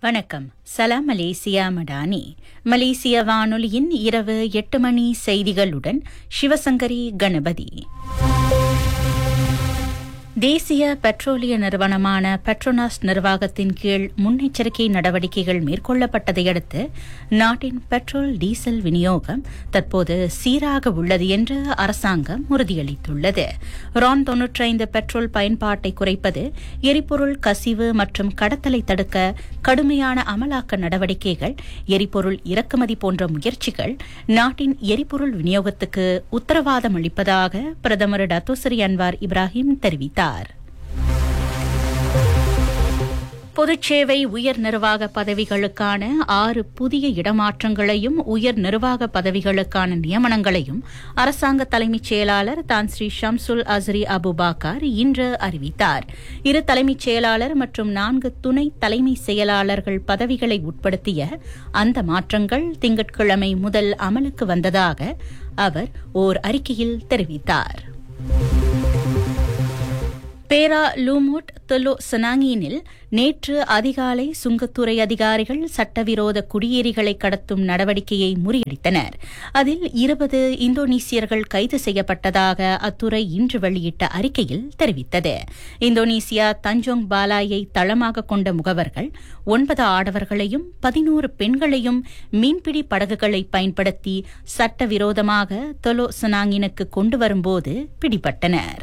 வணக்கம் சலாம் மலேசியா மடானி மலேசிய வானொலியின் இரவு எட்டு மணி செய்திகளுடன் சிவசங்கரி கணபதி தேசிய பெட்ரோலிய நிறுவனமான பெட்ரோனாஸ் நிர்வாகத்தின் கீழ் முன்னெச்சரிக்கை நடவடிக்கைகள் மேற்கொள்ளப்பட்டதை அடுத்து நாட்டின் பெட்ரோல் டீசல் விநியோகம் தற்போது சீராக உள்ளது என்று அரசாங்கம் உறுதியளித்துள்ளது ரான் தொன்னூற்றைந்து பெட்ரோல் பயன்பாட்டை குறைப்பது எரிபொருள் கசிவு மற்றும் கடத்தலை தடுக்க கடுமையான அமலாக்க நடவடிக்கைகள் எரிபொருள் இறக்குமதி போன்ற முயற்சிகள் நாட்டின் எரிபொருள் விநியோகத்துக்கு உத்தரவாதம் அளிப்பதாக பிரதமர் டத்தோசரி அன்வார் இப்ராஹிம் தெரிவித்தார் பொதுச்சேவை உயர் நிர்வாக பதவிகளுக்கான ஆறு புதிய இடமாற்றங்களையும் உயர் நிர்வாக பதவிகளுக்கான நியமனங்களையும் அரசாங்க தலைமைச் செயலாளர் தான் ஸ்ரீ ஷம்சுல் அஸ்ரி அபுபாக்கார் இன்று அறிவித்தார் இரு தலைமைச் செயலாளர் மற்றும் நான்கு துணை தலைமை செயலாளர்கள் பதவிகளை உட்படுத்திய அந்த மாற்றங்கள் திங்கட்கிழமை முதல் அமலுக்கு வந்ததாக அவர் ஓர் அறிக்கையில் தெரிவித்தார் பேரா லூமோட் தொலோ சனாங்கினில் நேற்று அதிகாலை சுங்கத்துறை அதிகாரிகள் சட்டவிரோத குடியேறிகளை கடத்தும் நடவடிக்கையை முறியடித்தனர் அதில் இருபது இந்தோனேசியர்கள் கைது செய்யப்பட்டதாக அத்துறை இன்று வெளியிட்ட அறிக்கையில் தெரிவித்தது இந்தோனேசியா தஞ்சோங் பாலாயை தளமாக கொண்ட முகவர்கள் ஒன்பது ஆடவர்களையும் பதினோரு பெண்களையும் மீன்பிடி படகுகளை பயன்படுத்தி சட்டவிரோதமாக தொலோ சனாங்கினுக்கு கொண்டு வரும்போது பிடிபட்டனர்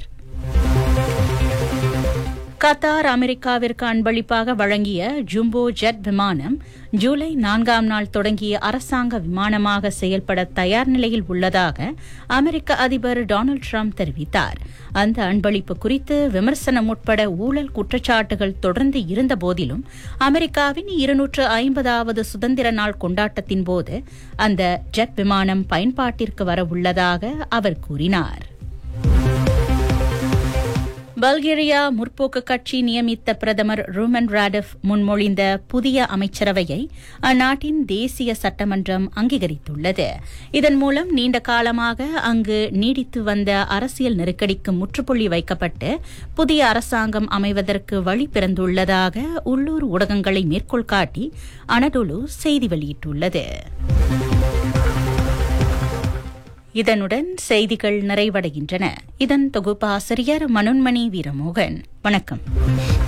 கத்தார் அமெரிக்காவிற்கு அன்பளிப்பாக வழங்கிய ஜும்போ ஜெட் விமானம் ஜூலை நான்காம் நாள் தொடங்கிய அரசாங்க விமானமாக செயல்பட தயார் நிலையில் உள்ளதாக அமெரிக்க அதிபர் டொனால்டு ட்ரம்ப் தெரிவித்தார் அந்த அன்பளிப்பு குறித்து விமர்சனம் உட்பட ஊழல் குற்றச்சாட்டுகள் தொடர்ந்து இருந்த போதிலும் அமெரிக்காவின் இருநூற்று ஐம்பதாவது சுதந்திர நாள் கொண்டாட்டத்தின் போது அந்த ஜெட் விமானம் பயன்பாட்டிற்கு வர உள்ளதாக அவர் கூறினார் பல்கேரியா முற்போக்கு கட்சி நியமித்த பிரதமர் ரூமன் ராடப் முன்மொழிந்த புதிய அமைச்சரவையை அந்நாட்டின் தேசிய சட்டமன்றம் அங்கீகரித்துள்ளது இதன் மூலம் நீண்ட காலமாக அங்கு நீடித்து வந்த அரசியல் நெருக்கடிக்கு முற்றுப்புள்ளி வைக்கப்பட்டு புதிய அரசாங்கம் அமைவதற்கு வழி பிறந்துள்ளதாக உள்ளூர் ஊடகங்களை மேற்கோள் காட்டி அனடோலு செய்தி வெளியிட்டுள்ளது இதனுடன் செய்திகள் நிறைவடைகின்றன இதன் தொகுப்பாசிரியர் மனோன்மணி வீரமோகன் வணக்கம்